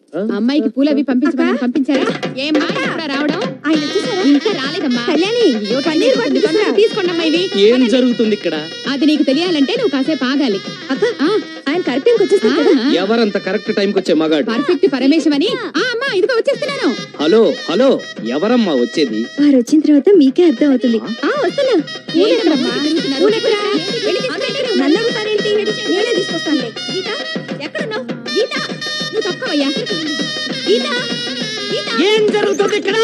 అమ్మాయికి పూలు అవి పంపించమని పంపించారా ఏమ్మా ఎప్పుడా రావడం ఆయన వచ్చేసారా ఇంకా రాలేదమ్మా కళ్యాణి అయ్యో, పన్నీర్ తొందరగా బటర్ తీసుకురా. తీసుకోండి అమ్మా ఇవి ఏం జరుగుతుంది ఇక్కడ అది నీకు తెలియాలంటే నువ్వు కాసేపు ఆగాలి అక్క ఆ, ఆయన కరెక్ట్ టైంకి వచ్చేస్తారు కదా ఆ, ఎవరంత కరెక్ట్ టైంకి వచ్చే మగాడు పర్ఫెక్ట్ పరమేశమని ఆ అమ్మా ఇదిగో వచ్చేస్తున్నాను హలో హలో ఎవరమ్మా వచ్చేది వారు వచ్చిన తర్వాత మీకే అర్థం అవుతుంది ఆ వస్తున్నా ఏంటమ్మా, తిరుగుతున్నారు? పూలెక్కడా? వెళ్ళి తీసుకురండి. నన్ను అడుగుతారేంటి నేనే తీసుకొస్తానులే గీత ఎక్కడున్నావు గీత నువ్వు తక్కువయ్యా గీత గీత ఏం జరుగుతుంది ఇక్కడ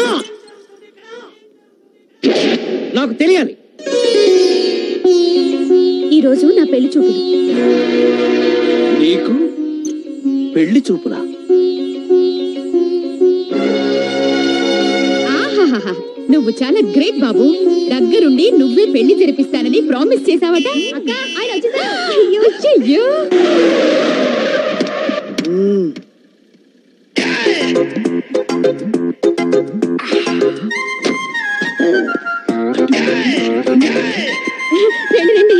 నాకు తెలియాలి ఈ రోజు నా పెళ్లి చూపులు నీకు పెళ్లి చూపులా ఆహాహాహా. నువ్వు చాలా గ్రేట్ బాబు దగ్గరుండి నువ్వే పెళ్లి జరిపిస్తానని ప్రామిస్ చేసావట అక్క ఆయన వచ్చేసారు అయ్యయ్యో. రండి రండి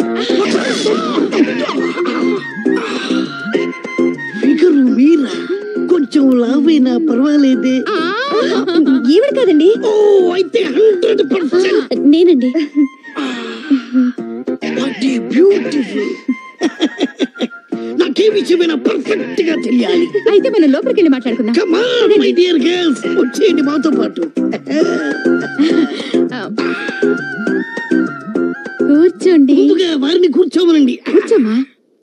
ఫిగరు మీరా కొంచెం లావైనా పర్వాలేదే ఆ, ఈవిడ కాదండి ఓ అయితే హండ్రెడ్ పర్సెంట్ నేనండి బ్యూటిఫుల్ నాకే విషయమైనా పర్ఫెక్ట్ గా తెలియాలి అయితే మనం లోపలికి వెళ్ళి మాట్లాడుకుందాం కమాన్ మై డియర్ గర్ల్స్ వచ్చేయండి మాతో పాటు కూర్చోండి ముందుగా వారిని కూర్చోమనండి కూర్చోమ్మా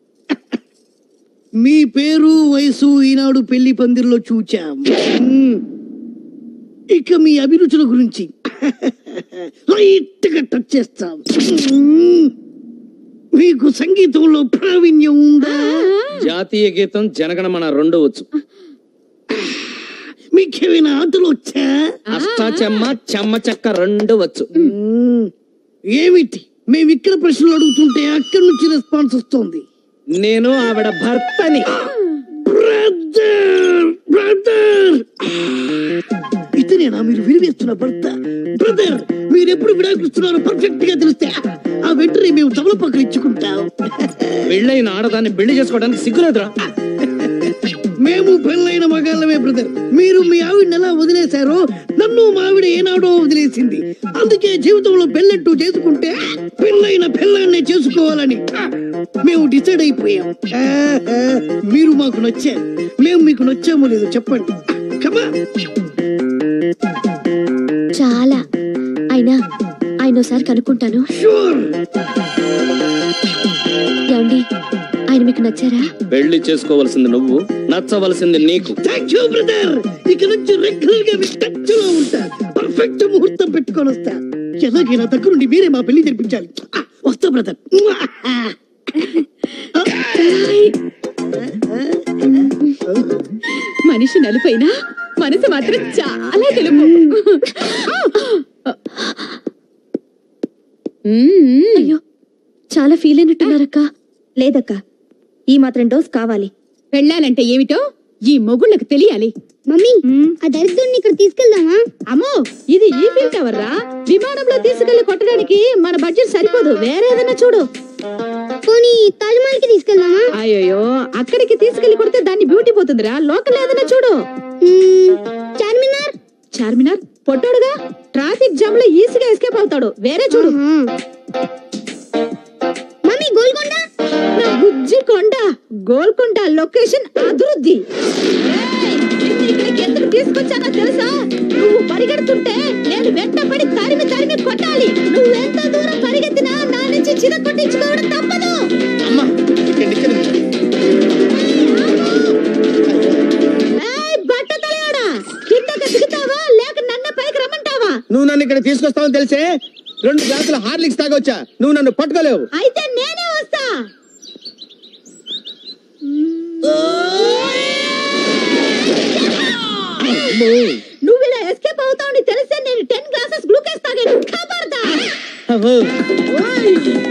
మీ పేరు వయసు ఈనాడు పెళ్లి పందిరిలో చూచాం మ్మ్. ఇక మీ అభిరుచుల గురించి లైట్ గా టచ్ చేస్తాం మ్మ్. మీకు సంగీతంలో ప్రావీణ్యం ఉందా జాతీయ గీతం జనగణమన రెండో వచ్చు మీకేమైనా ఆటలు వచ్చా అష్టాచెమ్మ చెమ్మ చెక్క రెండు వచ్చు మ్మ్. ఏమిటి మేము ఇక్కడ ప్రశ్నలు అడుగుతుంటే అక్కడి నుంచి రెస్పాన్స్ వస్తుంది నేను ఆవిడ భర్తని బ్రదర్ బ్రదర్ ఇతనేనా మీరు విరివేస్తున్న భర్త బ్రదర్ మీరు ఎప్పుడు విడాకుస్తున్నారో పర్ఫెక్ట్ గా తెలిస్తే ఆ వెంటనే మేము తమలపాకులు ఇచ్చుకుంటాం పెళ్ళైన ఆడదాన్ని పెళ్లి చేసుకోవడానికి సిగ్గులేదురా మేము పెళ్ళైన మగాళ్ళమే బ్రదర్ మీరు మీ ఆవిడని ఎలా వదిలేశారో నన్ను మా ఆవిడ ఏనాడో వదిలేసింది అందుకే జీవితంలో పెళ్ళట్టు చేసుకుంటే పెళ్ళైన పెళ్ళాన్నే చేసుకోవాలని మేము డిసైడ్ అయిపోయాం ఆహా, మీరు మాకు నచ్చారు మేము మీకు నచ్చామో లేదో చెప్పండి కమా చాలా అయినా ఆయన ఒకసారి కనుక్కుంటాను షూర్ ఏమండి ఆయన మీకు నచ్చారా పెళ్లి చేసుకోవలసింది నువ్వు నచ్చవలసింది నీకు థ్యాంక్ యూ బ్రదర్ ఇక నుంచి రెగ్యులర్ గా మీ టచ్ లో ఉంటా పర్ఫెక్ట్ ముహూర్తం పెట్టుకొని వస్తా ఎలాగైనా దగ్గరుండి మీరే మా పెళ్లి జరిపించాలి ఆ, వస్తా బ్రదర్ మనిషి నలుపైనా మనసు మాత్రం చాలా తెలుపు మ్మ్. అయ్యో చాలా ఫీల్ అయినట్టున్నారక్క లేదక్క ఈ మాత్రం డోస్ కావాలి పెళ్ళాలంటే ఏమిటో ఈ మొగుళ్ళకి తెలియాలి మమ్మీ ఆ దరిద్రుడిని ఇక్కడ తీసుకెళ్దామా అమ్మో ఇది ఈ ఫీల్ టవర్ రా విమానంలో తీసుకెళ్లి కొట్టడానికి మన బడ్జెట్ సరిపోదు వేరే ఏదైనా చూడు పోనీ తాజ్ మహల్ కి తీసుకెళ్దామా అయ్యో అక్కడికి తీసుకెళ్లి కొడితే దాన్ని బ్యూటీ పోతుందిరా లోకల్ ఏదైనా చూడు మ్మ్, చార్మినార్ చార్మినార్ పొట్టోడుగా ట్రాఫిక్ జామ్ లో ఈజీగా ఎస్కేప్ అవుతాడు వేరే చూడు ఆహా. మమ్మీ గోల్కొండ నా బుజ్జి కొండ గోల్కొండ లొకేషన్ అభివృద్ధి ఏయ్, నిన్ను ఇక్కడికి ఎందుకు తీసుకొచ్చానో తెలుసా నువ్వు పరిగెడుతుంటే నేను వెంటపడి తరిమి తరిమి కొట్టాలి నువ్వు ఎంత దూరం పరిగెత్తినా నా నుంచి చిర కొట్టించుకోవడం తప్పదు అమ్మా ఇక్కడి నుంచి ఏయ్, బట్ట తలయాడా కిందకి దిగుతావా లేక నన్ను పైకి రమ్మంటావా నువ్వు నన్ను ఇక్కడ తీసుకొస్తావని తెలిసే రెండు గ్లాసుల హార్లిక్స్ తాగొచ్చా నువ్వు నన్ను పట్టుకోలేవు అయితే నేనే వస్తా నువ్వు ఇలా ఎస్కేప్ అవుతావని తెలిసే నేను టెన్ గ్లాసెస్ గ్లూకోజ్ తాగాను ఖబర్దార్ ఓయ్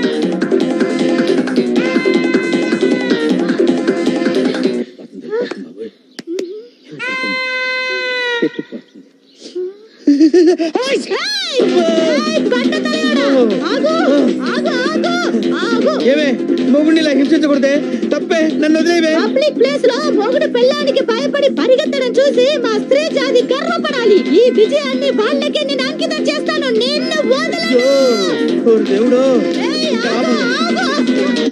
ఏమే మొగుడిని ఇలా హింసించకూడదే తప్పే నన్ను వదిలేవే పబ్లిక్ ప్లేస్ లో మొగుడు పెళ్ళానికి భయపడి పరిగెత్తి వాళ్ళని చూసి మా స్త్రీ జాతి గర్వపడాలి ఈ విజయాన్ని వాళ్ళకే నేను అంకితం చేస్తాను నిన్ను వదలను దేవుడు ఏయ్, ఆగు, ఆగు.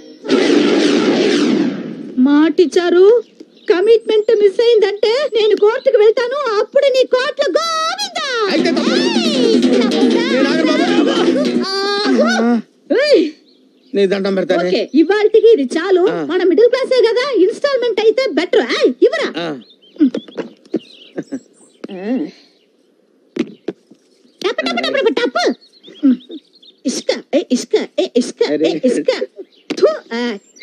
మాటిచ్చారు కమిట్మెంట్ మిస్ అయిందంటే నేను కోర్టుకు వెళ్తాను అప్పుడు నీ కోర్టులో గోవిందా అయితే తప్పదు. ఏయ్, నేను ఆగను బాబు. ఆగు. ఏయ్, నీ దండం పెడతానే ఓకే ఇవాళకి ఇది చాలు ఆ. మన మిడిల్ క్లాసే కదా ఇన్స్టాల్మెంట్ అయితే బెటర్ ఇవరా ఆ, టప్ టప్ టప్ టప్ టప్ ఇసుక ఏ ఇసుక ఏ ఇసుక ఏ ఇసుక థు, ఆ.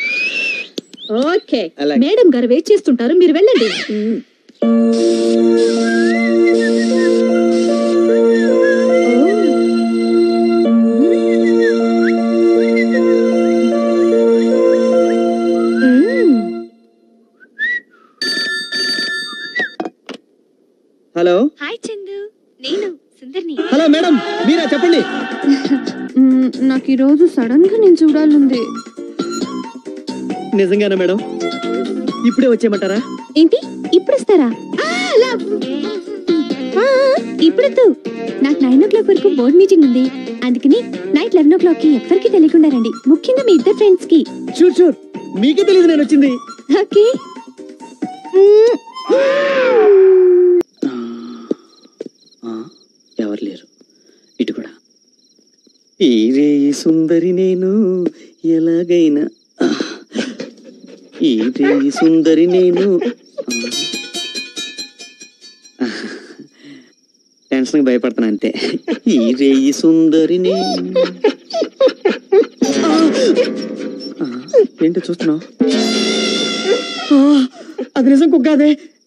ఓకే అలాగే. మేడం గారు వెయిట్ చేస్తుంటారు మీరు వెళ్ళండి హలో హాయ్ చందు నేను సుందర్ని హలో మేడం మీరా చెప్పండి నాకు ఈ రోజు సడన్ గా నేను చూడాలంది నిజంగానా మేడం ఇప్పుడే వచ్చేయమంటారా ఏంటి ఇప్పుడు ఇస్తారా ఆ, ఇప్పుడొద్దు నాకు నైన్ ఓ క్లాక్ వరకు బోర్డ్ మీటింగ్ ఉంది అందుకని నైట్ లెవెన్ ఓ క్లాక్ కి ఎవ్వరికి తెలియకుండా రండి ముఖ్యంగా మీ ఇద్దరు ఫ్రెండ్స్ కి షూర్ షూర్ మీకే తెలియదు నేను వచ్చింది ఓకే ఎవరు లేరు ఇటు కూడా ఈ రేయి సుందరి నేను ఎలాగైనా ఆ. ఈ రేయి సుందరి నేను ఆ. టెన్షన్కి భయపడుతున్నా అంతే ఈ రేయి సుందరి నేను ఆ. ఆ, ఏంటి చూస్తున్నావు అది నిజం కుక్క అదే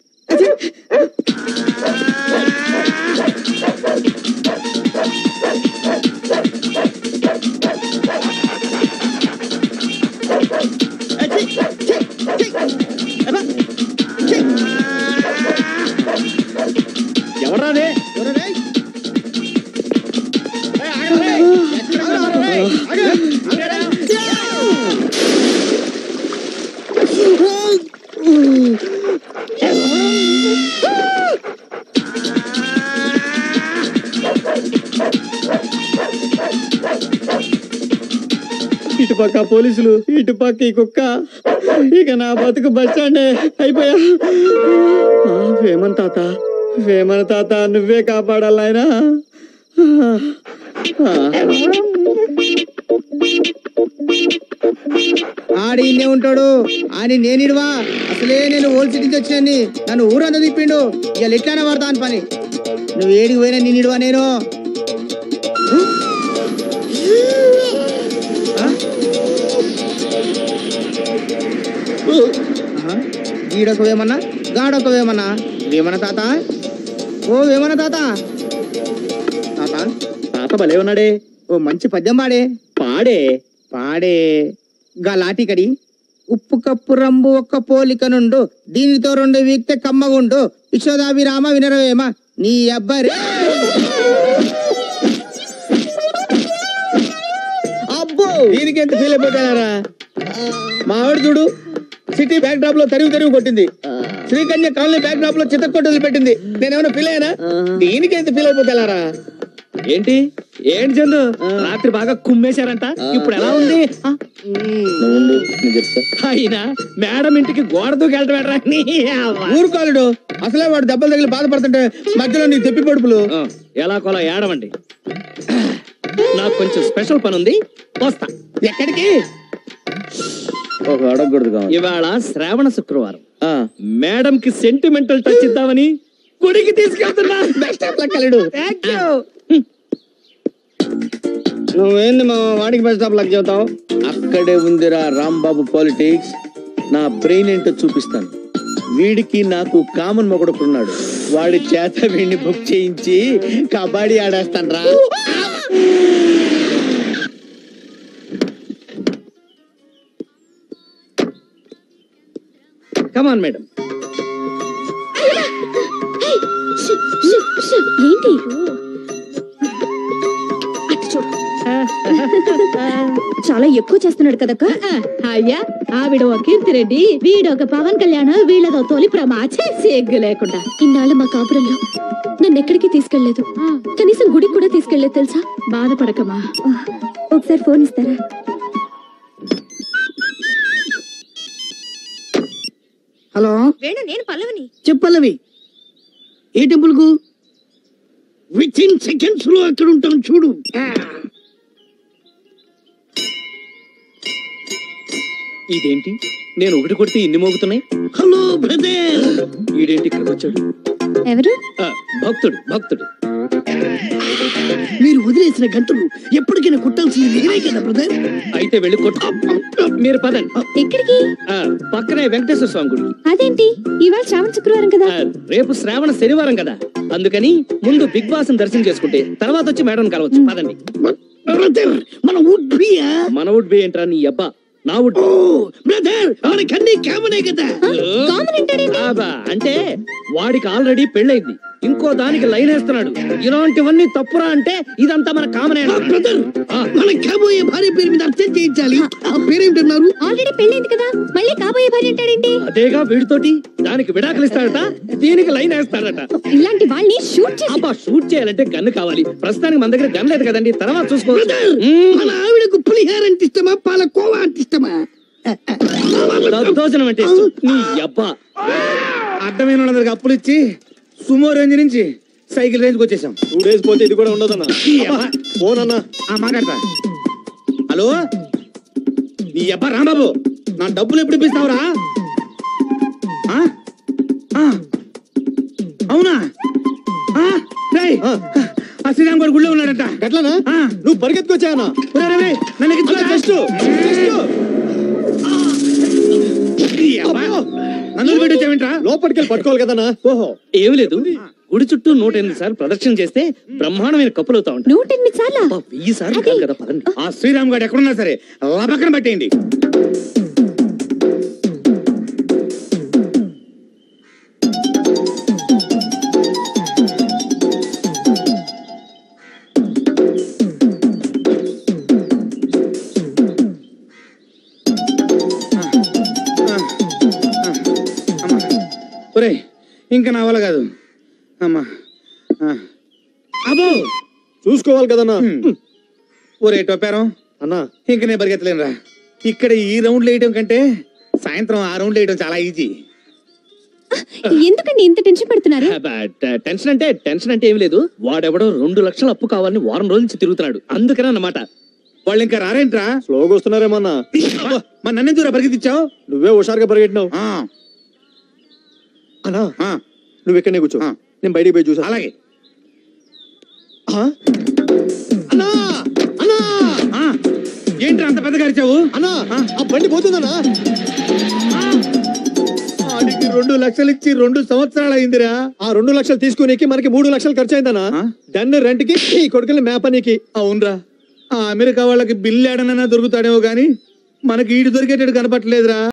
ఎవరా అదే ఇటు పక్క పోలీసులు ఇటు పక్క ఈ కుక్క ఇక నా బతుకు బస్ స్టాండ్ అయిపోయా ఆ, వేమన్ తాత వేమన తాత నువ్వే కాపాడాలి ఆయన ఆడి ఇన్నే ఉంటాడు అని నేనిడువా అసలే నేను ఓల్డ్ సిటీ నుంచి వచ్చినాన్ని నన్ను ఊరంతా తిప్పిండు ఇక ఎట్లానే పడతా అని పని నువ్వు ఏడికి పోయినా నేనిడువా నేను గీడొక వేమన్నా గాడొక వేమన్నా వేమన తాత ఓ వేమన తాత తాత తాత భలే ఉన్నాడే ఓ మంచి పద్యం పాడే పాడే పాడే గా లాటికడి ఉప్పు కప్పు రంబు ఒక్క పోలిక నుండు దీనితో రెండు వీక్తే కమ్మగుండు యశోదాభిరామ వినరవేమ నీ అబ్బరే అబ్బో దీనికి ఎంత ఫీల్ అయిపోతారా మా ఆవిడ చూడు సిటీ బ్యాక్ డ్రాప్ లో తరివి తరివి కొట్టింది శ్రీకన్య కాలనీ బ్యాక్ డ్రాప్ లో చిత్త కొట్టలు పెట్టింది నేనేమైనా ఫీల్ అయ్యానా దీనికి ఎంత ఫీల్ అయిపోతారా ఏంటి ఏంటి చందు రాత్రి బాగా కుమ్మేశారంట ఇప్పుడు ఎలా ఉంది ఆ, అయినా మేడం ఇంటికి గోడ దూకెళ్ళటం ఊరుకోలేడు అసలే వాడు దెబ్బలు తగిలి బాధపడుతుంటే మధ్యలో నీ తెప్పి పడుపులు ఎలా కొలా ఏడవండి నాకు కొంచెం స్పెషల్ పని ఉంది వస్తా ఎక్కడికి ఒక అడగకూడదు ఇవాళ శ్రావణ శుక్రవారం మేడం కి సెంటిమెంటల్ టచ్ ఇద్దామని గుడికి తీసుకెళ్తున్నా బెస్ట్ ఆఫ్ లక్ అల్లుడు థ్యాంక్ యూ నువ్వేంది మా వాడికి బెస్ట్ ఆఫ్ లక్ చెబుతావు అక్కడే ఉందిరా రాంబాబు పాలిటిక్స్ నా బ్రెయిన్ ఏంటో చూపిస్తాను వీడికి నాకు కామన్ మొగడుకున్నాడు వాడి చేత వీడిని బుక్ చేయించి కబడ్డీ ఆడేస్తాను రా కమాన్ మేడం ఏంటి అటు చూడు చాలా ఎక్కువ చేస్తున్నాడు కదక్క ఆ, అయ్యా ఆవిడ ఒక కీర్తిరెడ్డి వీడొక పవన్ కళ్యాణ్ వీళ్ళదో తొలి ప్రమాచే సిగ్గు లేకుండా ఇన్నాళ్ళ మా కాపురంలో నన్ను ఎక్కడికి తీసుకెళ్లేదు కనీసం గుడికి కూడా తీసుకెళ్లేదు తెలుసా బాధపడకమా ఆ, ఒకసారి ఫోన్ ఇస్తారా హలో వేణు నేను పల్లవిని చెప్పల్లవి ఏ టెంపుల్ కు విత్ ఇన్ సెకండ్స్ లో అక్కడ ఉంటాం చూడు ఇదేంటి నేను ఒకటి కొడితే ఇన్ని మోగుతున్నాయి హలో బ్రదర్ ఈడేంటి ఇక్కడికి వచ్చాడు ఎవరు ఆ, భక్తుడు భక్తుడు మీరు వదిలేసిన గంటలు ఎప్పటికైనా కొట్టాల్సింది నేనే కదా బ్రదర్ అయితే వెళ్ళి కొట్టు మీరు పదండి ఎక్కడికి ఆ, పక్కనే వెంకటేశ్వర స్వామి గుడికి అదేంటి ఇవాళ శ్రావణ శుక్రవారం కదా ఆ, రేపు శ్రావణ శనివారం కదా అందుకని ముందు బిగ్ బాస్ దర్శనం చేసుకుంటే తర్వాత వచ్చి మేడం కలవచ్చు పదండి బ్రదర్ మన వుడ్ బియా మన వుడ్ బి ఏంట్రా నీ అబ్బా నా వుడ్ ఓ బ్రదర్ మనకన్నీ కామనే కదా కామన్ ఏంటాడేంటి ఆబా, అంటే వాడికి ఆల్రెడీ పెళ్ళైంది ఇంకో దానికి లైన్ వేస్తున్నాడు ఇలాంటివన్నీ తప్పురా అంటే ఇదంతా మన కామనే ఆ, బ్రదర్ మన కాబోయే భార్య పేరు మీద అర్థం చేయించాలి ఆ పేరేమిటన్నారు ఆల్రెడీ పెళ్ళైంది కదా మళ్ళీ కాబోయే భార్య అంటాడేంటి అదేగా వీడితోటి దానికి విడాకులు ఇస్తాడట దీనికి లైన్ వేస్తాడట ఇలాంటి వాళ్ళని షూట్ చేసి అబ్బా షూట్ చేయాలంటే గన్ను కావాలి ప్రస్తుతానికి మన దగ్గర గన్ లేదు కదండి తర్వాత చూసుకోవచ్చు బ్రదర్ మ్మ్. మన ఆవిడకు పులిహార అంటే ఇష్టమా పాలకోవా అంటే ఇష్టమా దద్దోజనం అంటే ఇష్టం. నీ అబ్బా అడ్డమైన వాళ్ళందరికి అప్పులు ఇచ్చి సుమో రేంజ్ నుంచి సైకిల్ రేంజ్కి వచ్చేసాం టూ డేస్ పోతే ఇది కూడా ఉండదన్నా ఫోన్ అన్నా ఆ మాట్లాడతా హలో నీ అబ్బా రాంబాబు నా డబ్బులు ఎప్పుడు ఇప్పిస్తావురా ఆ? ఆ. అవునా ఆ? రేయ్, ఆ శ్రీరామ్ గారు గుళ్ళో ఉన్నాడట గట్లనా ఆ. నువ్వు పరిగెత్తుకొచ్చాయన్నా ఒరేయ్, ఒరేయ్, ఒరేయ్, నన్ను ఎక్కించుకోరా. జస్ట్ ఈ అబ్బా, నన్ను వదిలిపెట్టి వచ్చావేంట్రా? లోపలికి వెళ్ళి పట్టుకోవాలి కదన్నా ఓహో ఏమి లేదు గుడి చుట్టూ నూట ఎనిమిది సార్లు ప్రదక్షిణ చేస్తే బ్రహ్మాండమైన కప్పులు అవుతా ఉంటాయి నూట ఎనిమిది సార్లా అబ్బా, వెయ్యి సార్లు కాదు కదా పదండి ఆ శ్రీరామ్ గారు ఎక్కడున్నా సరే లబకన పట్టేయండి ఒరేయ్ ఇంకా నా వల్ల కాదు అమ్మా ఆ. అబ్బో చూసుకోవాలి కదన్నా హ్మ్. ఒరే టొప్పారం అన్నా ఇంక నేను పరిగెత్తలేనురా ఇక్కడ ఈ రౌండ్లు వేయడం కంటే సాయంత్రం ఆ రౌండ్లు వేయడం చాలా ఈజీ ఎందుకండి ఇంత టెన్షన్ పడుతున్నారు అబ్బా, ట- టెన్షన్ అంటే టెన్షన్ అంటే ఏమి లేదు వాడెవడో రెండు లక్షల అప్పు కావాలని వారం రోజుల నుంచి తిరుగుతున్నాడు అందుకనే అన్నమాట వాళ్ళు ఇంకా రారేంట్రా స్లోగా వస్తున్నారేమన్నా అబ్బా, మరి నన్ను దూరం పరిగెత్తిచ్చావు నువ్వే హుషారుగా పరిగెట్టినావు ఆ, అన్నా ఆ, నువ్వు ఇక్కడనే కూర్చో ఆ. నేను బయటికి పోయి చూసా అలాగే ఆ? అన్నా అన్నా ఆ, ఏంట్రా అంత పెద్దగా అరిచావు అన్నా ఆ బండి పోతుందన్నా ఆడికి రెండు లక్షలు ఇచ్చి రెండు సంవత్సరాలు అయిందిరా ఆ రెండు లక్షలు తీసుకునేకి మనకి మూడు లక్షలు ఖర్చు అయిందన్నా ఆ? దాన్ని రెంట్ కి ఈ కొడుకుని మేపనీకి అవునరా ఆ అమెరికా వాళ్ళకి బిల్లు ఏడనైనా దొరుకుతాడేమో గాని మనకి ఈడు దొరికేటట్టు కనపట్లేదురా